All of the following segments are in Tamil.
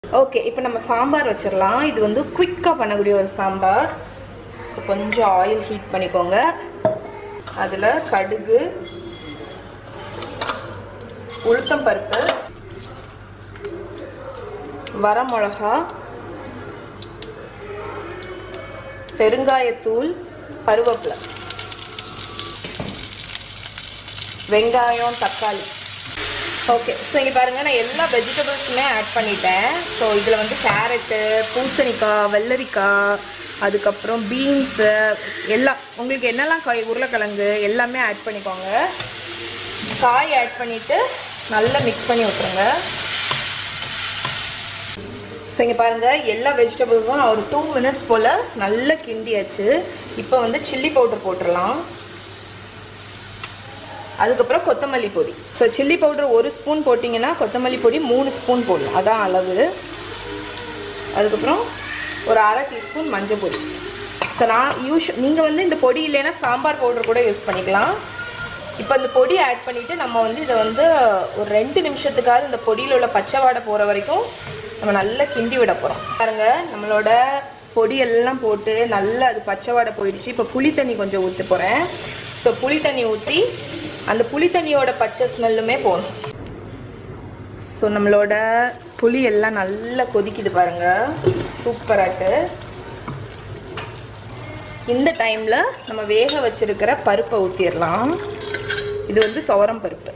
ஓகே இப்போ நம்ம சாம்பார் வச்சிடலாம் இது வந்து குயிக்காக பண்ணக்கூடிய ஒரு சாம்பார் ஸோ கொஞ்சம் ஆயில் ஹீட் பண்ணிக்கோங்க அதில் கடுகு உளுத்தம் பருப்பு வரமிளகா பெருங்காயத்தூள் கருவேப்பிலை வெங்காயம் தக்காளி ஓகே ஸோ இங்கே பாருங்கள் நான் எல்லா வெஜிடபிள்ஸுமே ஆட் பண்ணிட்டேன் ஸோ இதில் வந்து கேரட்டு பூசணிக்காய் வெள்ளரிக்காய் அதுக்கப்புறம் பீன்ஸு எல்லாம் உங்களுக்கு என்னெல்லாம் காய் உருளைக்கிழங்கு எல்லாமே ஆட் பண்ணிக்கோங்க காய் ஆட் பண்ணிவிட்டு நல்லா மிக்ஸ் பண்ணி விட்ருங்க ஸோ இங்கே பாருங்கள் எல்லா வெஜிடபிள்ஸும் நான் ஒரு டூ மினிட்ஸ் போல் நல்லா கிண்டியாச்சு இப்போ வந்து சில்லி பவுடர் போட்டுடலாம் அதுக்கப்புறம் கொத்தமல்லி பொடி ஸோ சில்லி பவுடர் ஒரு ஸ்பூன் போட்டிங்கன்னா கொத்தமல்லி பொடி மூணு ஸ்பூன் போடணும் அதான் அளவு அதுக்கப்புறம் ஒரு அரை டீஸ்பூன் மஞ்சள் பொடி ஸோ நான் யூஸ் நீங்கள் வந்து இந்த பொடி இல்லைன்னா சாம்பார் பவுடர் கூட யூஸ் பண்ணிக்கலாம் இப்போ இந்த பொடி ஆட் பண்ணிவிட்டு நம்ம வந்து இதை வந்து ஒரு ரெண்டு நிமிஷத்துக்காவது இந்த பொடியில் உள்ள பச்சை வாடை போகிற வரைக்கும் நம்ம நல்லா கிண்டி விட போகிறோம் பாருங்க நம்மளோட பொடி எல்லாம் போட்டு நல்லா அது பச்சை வாடை போயிடுச்சு இப்போ புளி தண்ணி கொஞ்சம் ஊற்ற போகிறேன் ஸோ புளி தண்ணி ஊற்றி அந்த புளி தண்ணியோட பச்சை ஸ்மெல்லுமே போகணும் ஸோ நம்மளோட புளி எல்லாம் நல்லா கொதிக்குது பாருங்க சூப்பராட்டு இந்த டைமில் நம்ம வேக வச்சிருக்கிற பருப்பை ஊற்றிடலாம் இது வந்து துவரம் பருப்பு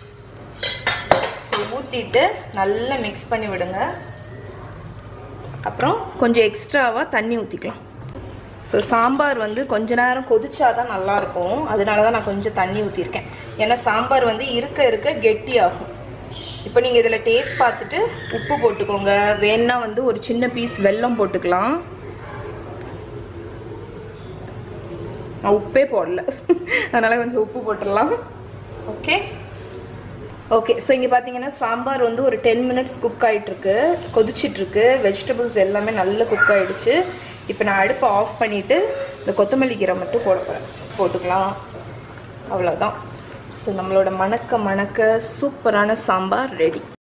ஊற்றிட்டு நல்லா மிக்ஸ் பண்ணி விடுங்க அப்புறம் கொஞ்சம் எக்ஸ்ட்ராவாக தண்ணி ஊற்றிக்கலாம் ஸோ சாம்பார் வந்து கொஞ்ச நேரம் கொதிச்சா தான் நல்லாயிருக்கும் அதனால தான் நான் கொஞ்சம் தண்ணி ஊற்றிருக்கேன் ஏன்னா சாம்பார் வந்து இருக்க இருக்க கெட்டி ஆகும் இப்போ நீங்கள் இதில் டேஸ்ட் பார்த்துட்டு உப்பு போட்டுக்கோங்க வேணா வந்து ஒரு சின்ன பீஸ் வெல்லம் போட்டுக்கலாம் நான் உப்பே போடல அதனால் கொஞ்சம் உப்பு போட்டுடலாம் ஓகே ஓகே ஸோ இங்கே பார்த்தீங்கன்னா சாம்பார் வந்து ஒரு டென் மினிட்ஸ் குக் ஆகிட்டுருக்கு கொதிச்சிட்ருக்கு வெஜிடபிள்ஸ் எல்லாமே நல்லா குக் ஆகிடுச்சு இப்போ நான் அடுப்பை ஆஃப் பண்ணிவிட்டு இந்த கொத்தமல்லி கீரை மட்டும் போட போகிறேன் போட்டுக்கலாம் அவ்வளோதான் ஸோ நம்மளோட மணக்க மணக்க சூப்பரான சாம்பார் ரெடி